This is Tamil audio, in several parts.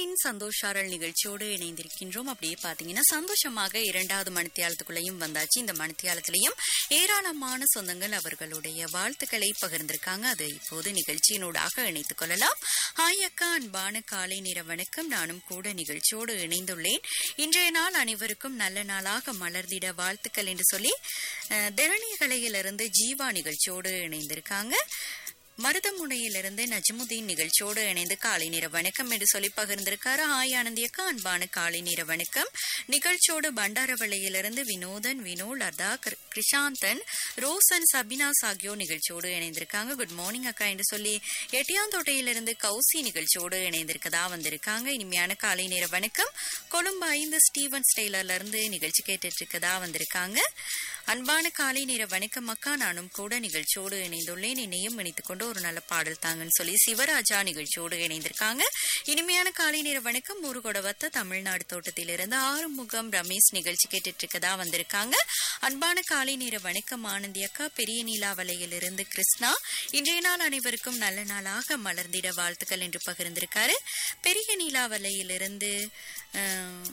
நிகழ்ச்சியின் சந்தோஷாரல் நிகழ்ச்சியோடு இணைந்திருக்கின்றோம் அப்படியே பாத்தீங்கன்னா சந்தோஷமாக இரண்டாவது மணித்தியாலத்துக்குள்ளேயும் வந்தாச்சு இந்த மணித்தியாலத்திலையும் ஏராளமான சொந்தங்கள் அவர்களுடைய வாழ்த்துக்களை பகிர்ந்திருக்காங்க அதை இப்போது நிகழ்ச்சியினூடாக இணைத்துக் கொள்ளலாம் ஹாய் அக்கா அன்பான காலை நேர வணக்கம் நானும் கூட நிகழ்ச்சியோடு இணைந்துள்ளேன் இன்றைய நாள் அனைவருக்கும் நல்ல நாளாக மலர்ந்திட வாழ்த்துக்கள் என்று சொல்லி அஹ், திறனிகளையிலிருந்து ஜீவா நிகழ்ச்சியோடு இணைந்திருக்காங்க மருதமுனையிலிருந்து நஜமுதீன் நிகழ்ச்சியோடு இணைந்து காலை நேர வணக்கம் என்று சொல்லி பகிர்ந்திருக்காரு ஹாய் ஆனந்தியக்கா அன்பான காலை நேர வணக்கம் நிகழ்ச்சியோடு பண்டாரவளையிலிருந்து வினோதன் வினோ லதா கிரு- கிருஷாந்தன் ரோசன் சபினாஸ் ஆகியோர் நிகழ்ச்சியோடு இணைந்திருக்காங்க குட் மார்னிங் அக்கா என்று சொல்லி எட்டியாந்தோட்டையிலிருந்து கௌசி நிகழ்ச்சியோடு இணைந்திருக்கதா வந்திருக்காங்க இனிமையான காலை நேர வணக்கம் கொழும்பு ஐந்து ஸ்டீவன் ஸ்டைலர்ல இருந்து நிகழ்ச்சி கேட்டுட்டு இருக்கதா வந்திருக்காங்க அன்பான காலை நேர வணக்கம் அக்கா நானும் கூட நிகழ்ச்சியோடு இணைந்துள்ளேன் என்னையும் இணைத்துக் கொண்டு ஒரு நல்ல பாடல் தாங்கன்னு சொல்லி சிவராஜா நிகழ்ச்சியோடு இணைந்திருக்காங்க இனிமையான காலை நேர வணக்கம் முருகொடவத்த தமிழ்நாடு தோட்டத்திலிருந்து ஆறுமுகம் ரமேஷ் நிகழ்ச்சி கேட்டுட்டு இருக்கதா வந்திருக்காங்க அன்பான காலை நேர வணக்கம் ஆனந்தி அக்கா பெரிய நீலாவலையிலிருந்து கிருஷ்ணா இன்றைய நாள் அனைவருக்கும் நல்ல நாளாக மலர்ந்திட வாழ்த்துக்கள் என்று பகிர்ந்திருக்காரு பெரிய நீலாவலையிலிருந்து அஹ்,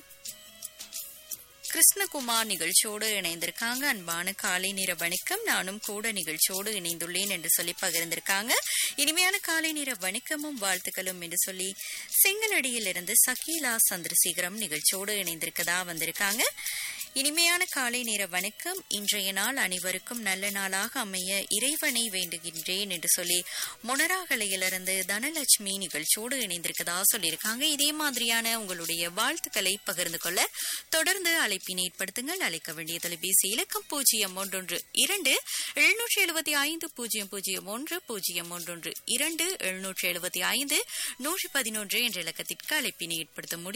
கிருஷ்ணகுமார் நிகழ்ச்சியோடு இணைந்திருக்காங்க அன்பான காலை நேர வணக்கம் நானும் கூட நிகழ்ச்சியோடு இணைந்துள்ளேன் என்று சொல்லி பகிர்ந்திருக்காங்க இனிமையான காலை நேர வணக்கமும் வாழ்த்துக்களும் என்று சொல்லி செங்கலடியிலிருந்து சகீலா சந்திரசேகரம் நிகழ்ச்சியோடு இணைந்திருக்கதா வந்திருக்காங்க இனிமையான காலை நேர வணக்கம் இன்றைய நாள் அனைவருக்கும் நல்ல நாளாக அமைய இறைவனை வேண்டுகின்றேன் என்று சொல்லி முனராகலையிலிருந்து தனலட்சுமி நிகழ்ச்சியோடு இணைந்திருக்கதா சொல்லியிருக்காங்க இதே மாதிரியான உங்களுடைய வாழ்த்துக்களை பகிர்ந்து கொள்ள தொடர்ந்து அழைப்பினை ஏற்படுத்துங்கள் அழைக்க வேண்டிய தொலைபேசி இலக்கம் பூஜ்ஜியம் ஒன்றொன்று இரண்டு எழுநூற்றி எழுபத்தி ஐந்து பூஜ்ஜியம் பூஜ்ஜியம் ஒன்று பூஜ்ஜியம் ஒன்றொன்று இரண்டு எழுநூற்றி எழுபத்தி ஐந்து நூற்றி பதினொன்று என்ற இலக்கத்திற்கு அழைப்பினை ஏற்படுத்த முடியும்